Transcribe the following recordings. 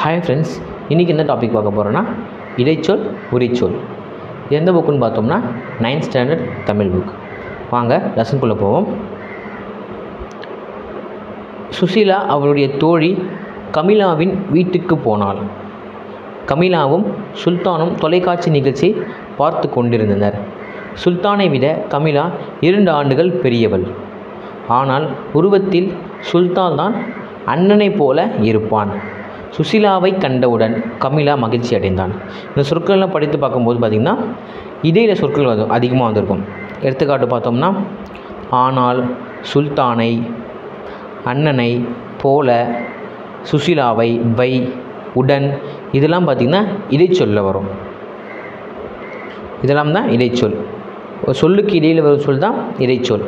hi friends இன்றைக்கி என்ன topic பார்க்க போகிறோன்னா இடைச்சொல் உரிச்சொல் எந்த புக்குன்னு பார்த்தோம்னா நைன்த் ஸ்டாண்டர்ட் தமிழ் புக் வாங்க லெசன்குள்ளே போவோம் சுசீலா அவளுடைய தோழி கமிலாவின் வீட்டுக்கு போனாள் கமிலாவும் சுல்தானும் தொலைக்காட்சி நிகழ்ச்சி பார்த்து கொண்டிருந்தனர் சுல்தானை விட கமிலா இரண்டு ஆண்டுகள் பெரியவள் ஆனால் உருவத்தில் சுல்தான் தான் அண்ணனைப் போல இருப்பான் சுசீலாவை கண்டவுடன் கமிலா மகிழ்ச்சி அடைந்தான் இந்த சொற்களெல்லாம் படித்து பார்க்கும்போது பார்த்திங்கன்னா இடையில சொற்கள் வந்து அதிகமாக வந்திருக்கும் எடுத்துக்காட்டு பார்த்தோம்னா ஆனால் சுல்தானை அண்ணனை போல சுசீலாவை வை உடன் இதெல்லாம் பார்த்திங்கன்னா இடைச்சொல்ல வரும் இதெல்லாம் தான் இடைச்சொல் ஒரு சொல்லுக்கு இடையில் வரும் சொல் தான் இடைச்சொல்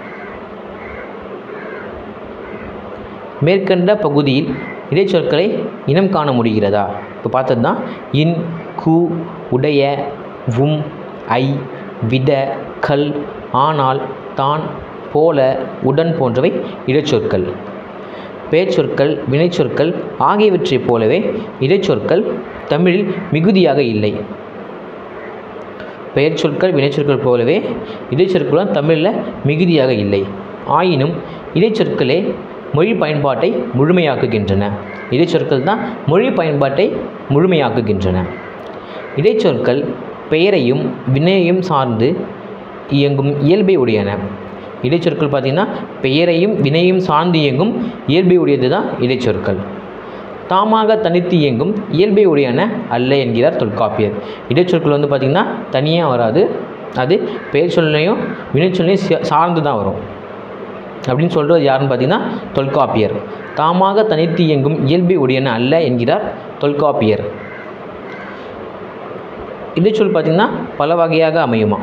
மேற்கண்ட பகுதியில் இடைச்சொற்களை இனம் காண முடிகிறதா இப்போ பார்த்தது தான் இன் கு உடைய உம் ஐ விட கல் ஆனால் தான் போல உடன் போன்றவை இடைச்சொற்கள் பெயர்ச்சொற்கள் வினைச்சொற்கள் ஆகியவற்றைப் போலவே இடைச்சொற்கள் தமிழில் மிகுதியாக இல்லை பெயர்ச்சொற்கள் வினைச்சொற்கள் போலவே இடைச்சொற்களும் தமிழில் மிகுதியாக இல்லை ஆயினும் இடைச்சொற்களே மொழி பயன்பாட்டை முழுமையாக்குகின்றன இடைச்சொற்கள் தான் மொழி பயன்பாட்டை முழுமையாக்குகின்றன இடைச்சொற்கள் பெயரையும் வினையையும் சார்ந்து இயங்கும் இயல்பை உடையன இடைச்சொற்கள் பார்த்திங்கன்னா பெயரையும் வினையும் சார்ந்து இயங்கும் இயல்பை உடையது தான் இடைச்சொற்கள் தாமாக தனித்து இயங்கும் இயல்பை உடையன அல்ல என்கிறார் தொல்காப்பியர் இடைச்சொற்கள் வந்து பார்த்திங்கன்னா தனியாக வராது அது பெயர் சொல்லையும் வினைச்சொல்லையும் சார்ந்து தான் வரும் அப்படின்னு சொல்கிறது யாருன்னு பார்த்தீங்கன்னா தொல்காப்பியர் தாமாக தனித்து இயங்கும் இயல்பை உடையன அல்ல என்கிறார் தொல்காப்பியர் இடைச்சொல் பார்த்திங்கன்னா பல வகையாக அமையுமா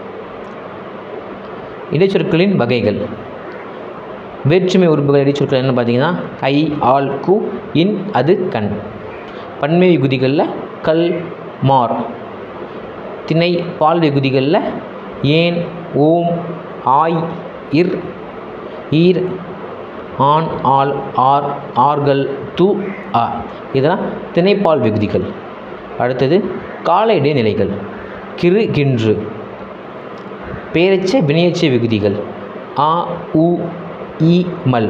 இடைச்சொற்களின் வகைகள் வேற்றுமை உறுப்புகள் இடைச்சொற்கள் என்ன பார்த்தீங்கன்னா ஐ ஆல் கு இன் அது கண் பன்மை விகுதிகளில் கல் மார் திணை பால் விகுதிகளில் ஏன் ஓம் ஆய் இர் ஈர் ஆண் ஆள் ஆர் ஆர்கள் து அ இதெல்லாம் திணைப்பால் விகுதிகள் அடுத்தது கால இடைநிலைகள் கிரு கின்று பேரச்ச வினையச்ச விகுதிகள் ஆ உ இ மல்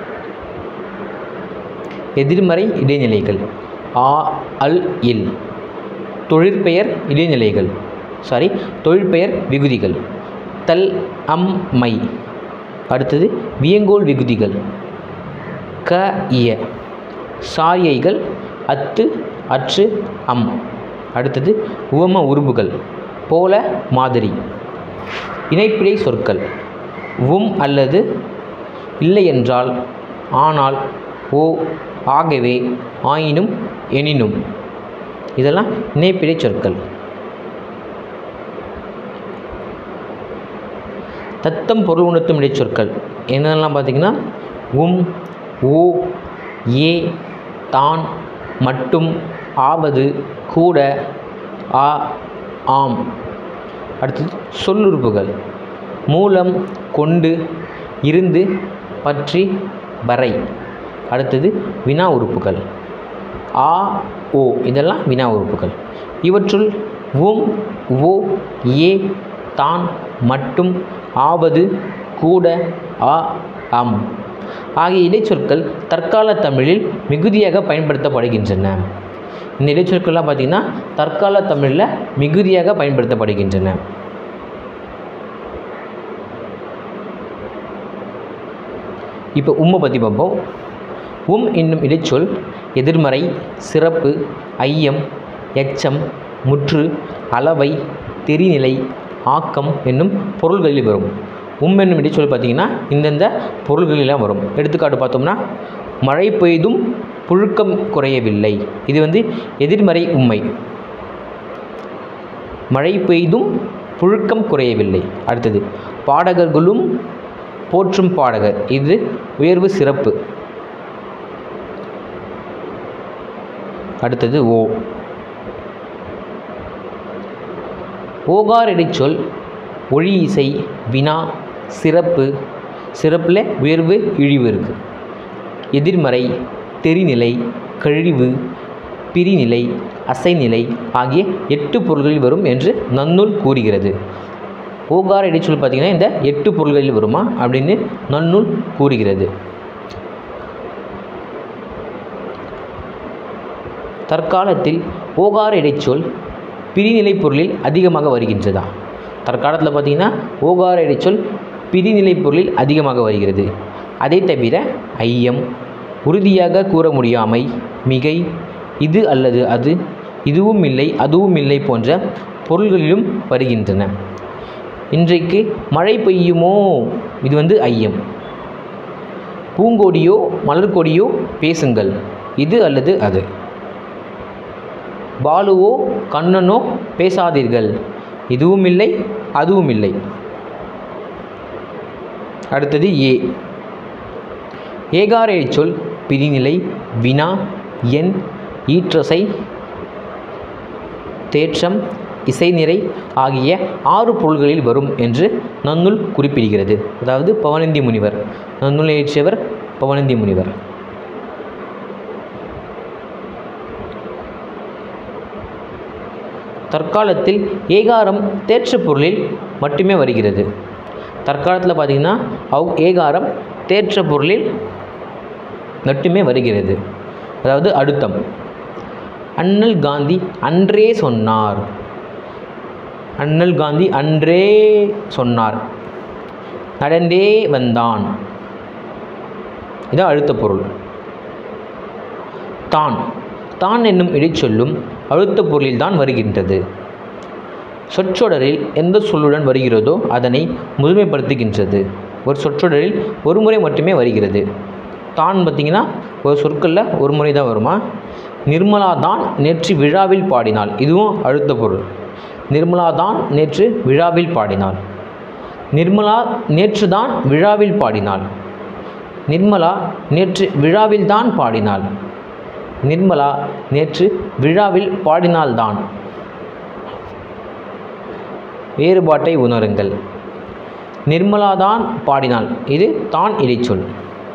எதிர்மறை இடைநிலைகள் ஆ அல் இல் தொழிற்பெயர் இடைநிலைகள் சாரி தொழிற்பெயர் விகுதிகள் தல் அம் மை அடுத்தது வியங்கோல் விகுதிகள் க இய சாரியைகள் அத்து அற்று அம் அடுத்தது உவம உருபுகள் போல மாதிரி இணைப்பிடை சொற்கள் உம் அல்லது இல்லை என்றால் ஆனால் ஓ ஆகவே ஆயினும் எனினும் இதெல்லாம் இணைப்பிடை சொற்கள் தத்தம் பொருள் உணர்த்தும் இடைச்சொற்கள் என்னென்னலாம் பார்த்திங்கன்னா உம் ஓ ஏ தான் மட்டும் ஆவது கூட ஆ ஆம் அடுத்தது சொல்லுறுப்புகள் மூலம் கொண்டு இருந்து பற்றி வரை அடுத்தது வினா உறுப்புகள் ஆ ஓ இதெல்லாம் வினா உறுப்புகள் இவற்றுள் உம் ஓ ஏ தான் மட்டும் ஆவது கூட ஆ ஆம் ஆகிய இடைச்சொற்கள் தற்கால தமிழில் மிகுதியாக பயன்படுத்தப்படுகின்றன இந்த இடைச்சொற்கள்லாம் பார்த்திங்கன்னா தற்கால தமிழில் மிகுதியாக பயன்படுத்தப்படுகின்றன இப்போ உம்மை பற்றி பார்ப்போம் உம் என்னும் இடைச்சொல் எதிர்மறை சிறப்பு ஐயம் எச்சம் முற்று அளவை தெரிநிலை ஆக்கம் என்னும் பொருள்களில் வரும் உம் என்னும் இடைச்சொல் பார்த்திங்கன்னா இந்தந்த பொருள்களெல்லாம் வரும் எடுத்துக்காட்டு பார்த்தோம்னா மழை பெய்தும் புழுக்கம் குறையவில்லை இது வந்து எதிர்மறை உண்மை மழை பெய்தும் புழுக்கம் குறையவில்லை அடுத்தது பாடகர்களும் போற்றும் பாடகர் இது உயர்வு சிறப்பு அடுத்தது ஓ ஓகார் இடைச்சொல் ஒளி இசை வினா சிறப்பு சிறப்பில் உயர்வு இழிவு இருக்குது எதிர்மறை தெரிநிலை கழிவு பிரிநிலை அசைநிலை ஆகிய எட்டு பொருள்களில் வரும் என்று நன்னூல் கூறுகிறது ஓகார இடைச்சொல் பார்த்திங்கன்னா இந்த எட்டு பொருள்களில் வருமா அப்படின்னு நன்னூல் கூறுகிறது தற்காலத்தில் ஓகார இடைச்சொல் பிரிநிலை பொருளில் அதிகமாக வருகின்றதா தற்காலத்தில் பார்த்திங்கன்னா ஓகார இடைச்சொல் பிரிநிலை பொருளில் அதிகமாக வருகிறது அதை தவிர ஐயம் உறுதியாக கூற முடியாமை மிகை இது அல்லது அது இதுவும் இல்லை அதுவும் இல்லை போன்ற பொருள்களிலும் வருகின்றன இன்றைக்கு மழை பெய்யுமோ இது வந்து ஐயம் பூங்கொடியோ மலர்கொடியோ பேசுங்கள் இது அல்லது அது பாலுவோ கண்ணனோ பேசாதீர்கள் இதுவும் இல்லை அதுவும் இல்லை அடுத்தது ஏ ஏகார சொல் பிரிநிலை வினா எண் ஈற்றசை தேற்றம் இசைநிறை ஆகிய ஆறு பொருள்களில் வரும் என்று நன்னூல் குறிப்பிடுகிறது அதாவது பவனந்தி முனிவர் நன்னூலை இயற்றியவர் பவனந்தி முனிவர் தற்காலத்தில் ஏகாரம் தேற்றப் பொருளில் மட்டுமே வருகிறது தற்காலத்தில் பார்த்திங்கன்னா அவ் ஏகாரம் தேற்ற பொருளில் மட்டுமே வருகிறது அதாவது அடுத்தம் அண்ணல் காந்தி அன்றே சொன்னார் அண்ணல் காந்தி அன்றே சொன்னார் நடந்தே வந்தான் இதான் அழுத்த பொருள் தான் தான் என்னும் இடைச்சொல்லும் அழுத்த பொருளில்தான் வருகின்றது சொற்றொடரில் எந்த சொல்லுடன் வருகிறதோ அதனை முழுமைப்படுத்துகின்றது ஒரு சொற்றொடரில் ஒரு முறை மட்டுமே வருகிறது தான் பார்த்திங்கன்னா ஒரு சொற்களில் ஒரு முறை தான் வருமா நிர்மலா தான் நேற்று விழாவில் பாடினாள் இதுவும் அழுத்த பொருள் நிர்மலா தான் நேற்று விழாவில் பாடினாள் நிர்மலா நேற்று தான் விழாவில் பாடினாள் நிர்மலா நேற்று விழாவில் தான் பாடினாள் நிர்மலா நேற்று விழாவில் பாடினால்தான் வேறுபாட்டை உணருங்கள் நிர்மலாதான் பாடினாள் இது தான் இடைச்சொல்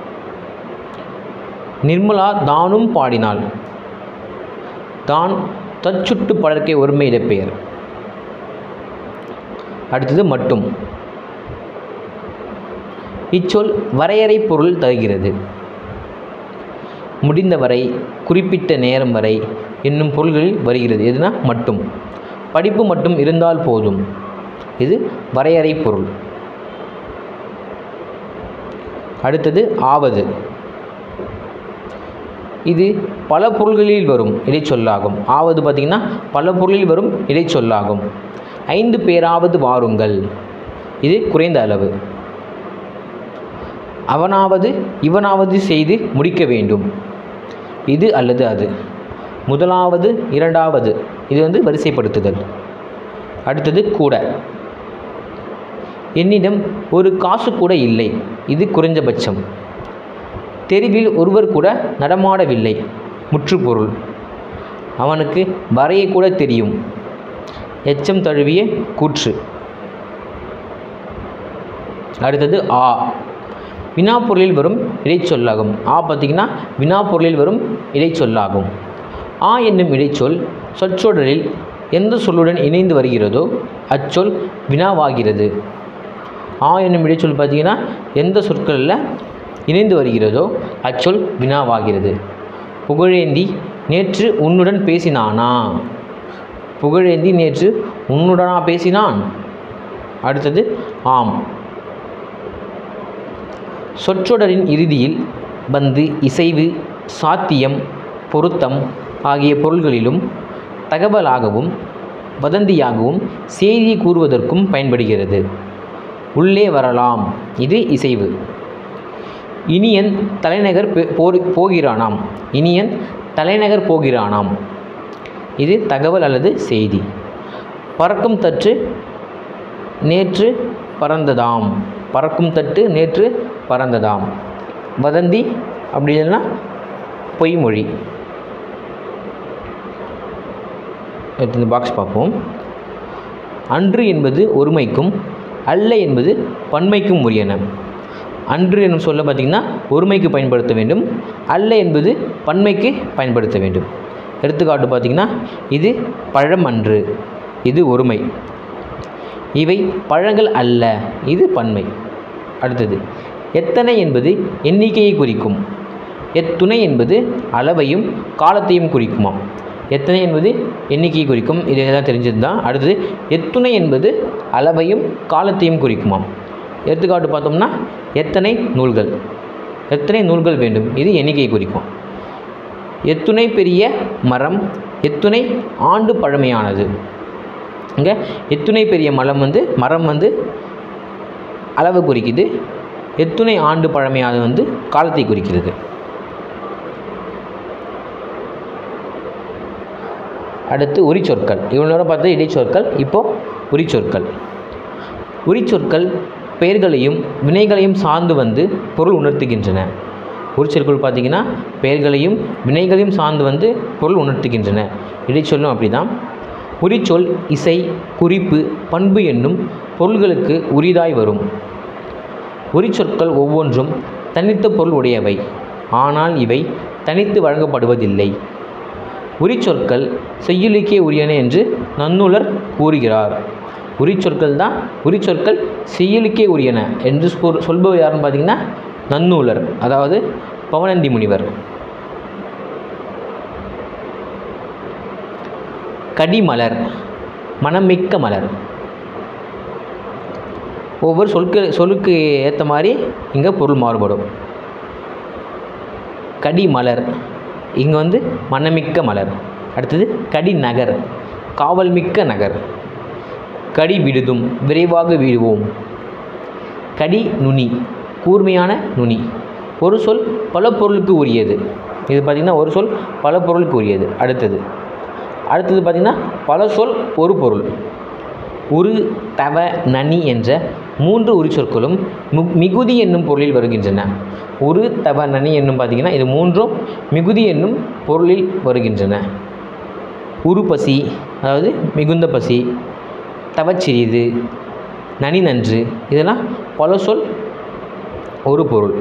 நிர்மலா தானும் பாடினாள் தான் தச்சுட்டு பழக்கை ஒருமை இடப்பெயர் அடுத்தது மட்டும் இச்சொல் வரையறை பொருள் தருகிறது முடிந்தவரை குறிப்பிட்ட நேரம் வரை என்னும் பொருள்களில் வருகிறது எதுனா மட்டும் படிப்பு மட்டும் இருந்தால் போதும் இது வரையறை பொருள் அடுத்தது ஆவது இது பல பொருள்களில் வரும் இடைச்சொல்லாகும் ஆவது பார்த்திங்கன்னா பல பொருளில் வரும் இடைச்சொல்லாகும் ஐந்து பேராவது வாருங்கள் இது குறைந்த அளவு அவனாவது இவனாவது செய்து முடிக்க வேண்டும் இது அல்லது அது முதலாவது இரண்டாவது இது வந்து வரிசைப்படுத்துதல் அடுத்தது கூட என்னிடம் ஒரு காசு கூட இல்லை இது குறைஞ்சபட்சம் தெருவில் ஒருவர் கூட நடமாடவில்லை முற்றுப்பொருள் அவனுக்கு வரைய கூட தெரியும் எச்சம் தழுவிய கூற்று அடுத்தது ஆ வினாப்பொருளில் வரும் இடைச்சொல்லாகும் ஆ பார்த்திங்கன்னா வினாப்பொருளில் வரும் இடைச்சொல்லாகும் ஆ என்னும் இடைச்சொல் சொற்றொடரில் எந்த சொல்லுடன் இணைந்து வருகிறதோ அச்சொல் வினாவாகிறது ஆ என்னும் இடைச்சொல் பார்த்திங்கன்னா எந்த சொற்களில் இணைந்து வருகிறதோ அச்சொல் வினாவாகிறது புகழேந்தி நேற்று உன்னுடன் பேசினானா புகழேந்தி நேற்று உன்னுடனா பேசினான் அடுத்தது ஆம் சொற்றொடரின் இறுதியில் வந்து இசைவு சாத்தியம் பொருத்தம் ஆகிய பொருள்களிலும் தகவலாகவும் வதந்தியாகவும் செய்தி கூறுவதற்கும் பயன்படுகிறது உள்ளே வரலாம் இது இசைவு இனியன் தலைநகர் பெ- போர் போகிறானாம் இனியன் தலைநகர் போகிறானாம் இது தகவல் அல்லது செய்தி பறக்கும் தட்டு நேற்று பறந்ததாம் பறக்கும் தட்டு நேற்று பறந்ததாம் வதந்தி அப்படி இல்லைன்னா பொய்மொழி அடுத்து இந்த பாக்ஸ் பார்ப்போம் அன்று என்பது ஒருமைக்கும் அல்ல என்பது பன்மைக்கும் உரியன அன்று என்னும் சொல்ல பார்த்திங்கன்னா ஒருமைக்கு பயன்படுத்த வேண்டும் அல்ல என்பது பன்மைக்கு பயன்படுத்த வேண்டும் எடுத்துக்காட்டு பார்த்திங்கன்னா இது பழம் அன்று இது ஒருமை இவை பழங்கள் அல்ல இது பன்மை அடுத்தது எத்தனை என்பது எண்ணிக்கையை குறிக்கும் எத்துணை என்பது அளவையும் காலத்தையும் குறிக்குமாம் எத்தனை என்பது எண்ணிக்கையை குறிக்கும் இது எல்லாம் தெரிஞ்சது தான் அடுத்தது எத்துணை என்பது அளவையும் காலத்தையும் குறிக்குமாம் எடுத்துக்காட்டு பார்த்தோம்னா எத்தனை நூல்கள் எத்தனை நூல்கள் வேண்டும் இது எண்ணிக்கையை குறிக்கும் எத்துணை பெரிய மரம் எத்துணை ஆண்டு பழமையானது இங்கே எத்துணை பெரிய மரம் வந்து மரம் வந்து அளவு குறிக்குது எத்துணை ஆண்டு பழமையானது வந்து காலத்தை குறிக்கிறது அடுத்து உரிச்சொற்கள் இவ்வளோ நேரம் பார்த்தது இடைச்சொற்கள் இப்போது உரிச்சொற்கள் உரிச்சொற்கள் பெயர்களையும் வினைகளையும் சார்ந்து வந்து பொருள் உணர்த்துகின்றன உரிச்சொற்கள் பார்த்திங்கன்னா பெயர்களையும் வினைகளையும் சார்ந்து வந்து பொருள் உணர்த்துகின்றன இடைச்சொல்லும் அப்படி தான் உரிச்சொல் இசை குறிப்பு பண்பு என்னும் பொருள்களுக்கு உரிதாய் வரும் உரிச்சொற்கள் ஒவ்வொன்றும் தனித்த பொருள் உடையவை ஆனால் இவை தனித்து வழங்கப்படுவதில்லை உரிச்சொற்கள் செய்யுளுக்கே உரியன என்று நன்னூலர் கூறுகிறார் உரிச்சொற்கள் தான் உரிச்சொற்கள் செய்யுளுக்கே உரியன என்று சொல் சொல்பவர் யாருன்னு பார்த்தீங்கன்னா நன்னூலர் அதாவது பவனந்தி முனிவர் கடிமலர் மனமிக்க மலர் ஒவ்வொரு சொற்கள் சொல்லுக்கு ஏற்ற மாதிரி இங்கே பொருள் மாறுபடும் கடிமலர் இங்கே வந்து மனமிக்க மலர் அடுத்தது கடி நகர் காவல் மிக்க நகர் கடி விடுதும் விரைவாக விடுவோம் கடி நுனி கூர்மையான நுனி ஒரு சொல் பல பொருளுக்கு உரியது இது பார்த்திங்கன்னா ஒரு சொல் பல பொருளுக்கு உரியது அடுத்தது அடுத்தது பார்த்திங்கன்னா பல சொல் ஒரு பொருள் உரு தவ நனி என்ற மூன்று உரிச்சொற்களும் மு மிகுதி என்னும் பொருளில் வருகின்றன உரு தவ நனி என்னும் பார்த்திங்கன்னா இது மூன்றும் மிகுதி என்னும் பொருளில் வருகின்றன உரு பசி அதாவது மிகுந்த பசி தவச்சிறிது நனி நன்று இதெல்லாம் பல சொல் ஒரு பொருள்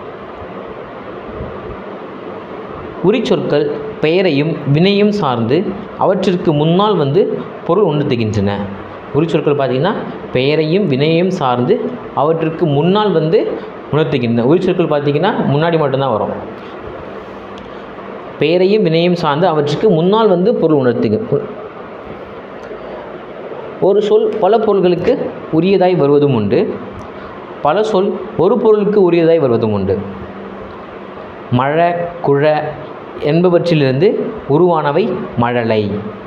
உரிச்சொற்கள் பெயரையும் வினையும் சார்ந்து அவற்றிற்கு முன்னால் வந்து பொருள் உணர்த்துகின்றன உரிச்சொற்கள் பார்த்திங்கன்னா பெயரையும் வினையையும் சார்ந்து அவற்றிற்கு முன்னால் வந்து உணர்த்துகின்றன உரிச்சொற்கள் பார்த்திங்கன்னா முன்னாடி மட்டும்தான் வரும் பெயரையும் வினையும் சார்ந்து அவற்றுக்கு முன்னால் வந்து பொருள் உணர்த்துக ஒரு சொல் பல பொருள்களுக்கு உரியதாய் வருவதும் உண்டு பல சொல் ஒரு பொருளுக்கு உரியதாய் வருவதும் உண்டு மழ குழ என்பவற்றிலிருந்து உருவானவை மழலை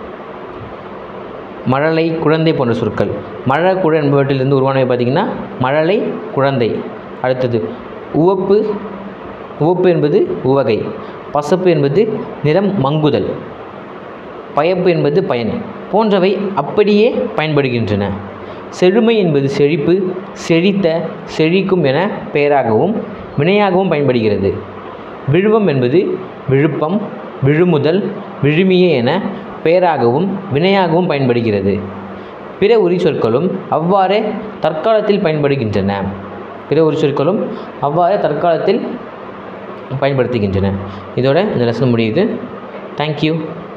மழலை குழந்தை போன்ற சொற்கள் மழ குழ என்பவற்றிலிருந்து உருவானவை பார்த்திங்கன்னா மழலை குழந்தை அடுத்தது உவப்பு உவப்பு என்பது உவகை பசப்பு என்பது நிறம் மங்குதல் பயப்பு என்பது பயன் போன்றவை அப்படியே பயன்படுகின்றன செழுமை என்பது செழிப்பு செழித்த செழிக்கும் என பெயராகவும் வினையாகவும் பயன்படுகிறது விழுவம் என்பது விழுப்பம் விழுமுதல் விழுமிய என பெயராகவும் வினையாகவும் பயன்படுகிறது பிற உரிச்சொற்களும் அவ்வாறே தற்காலத்தில் பயன்படுகின்றன பிற உரிச்சொற்களும் அவ்வாறே தற்காலத்தில் பயன்படுத்துகின்றன இதோட இந்த லெசன் முடியுது தேங்க்யூ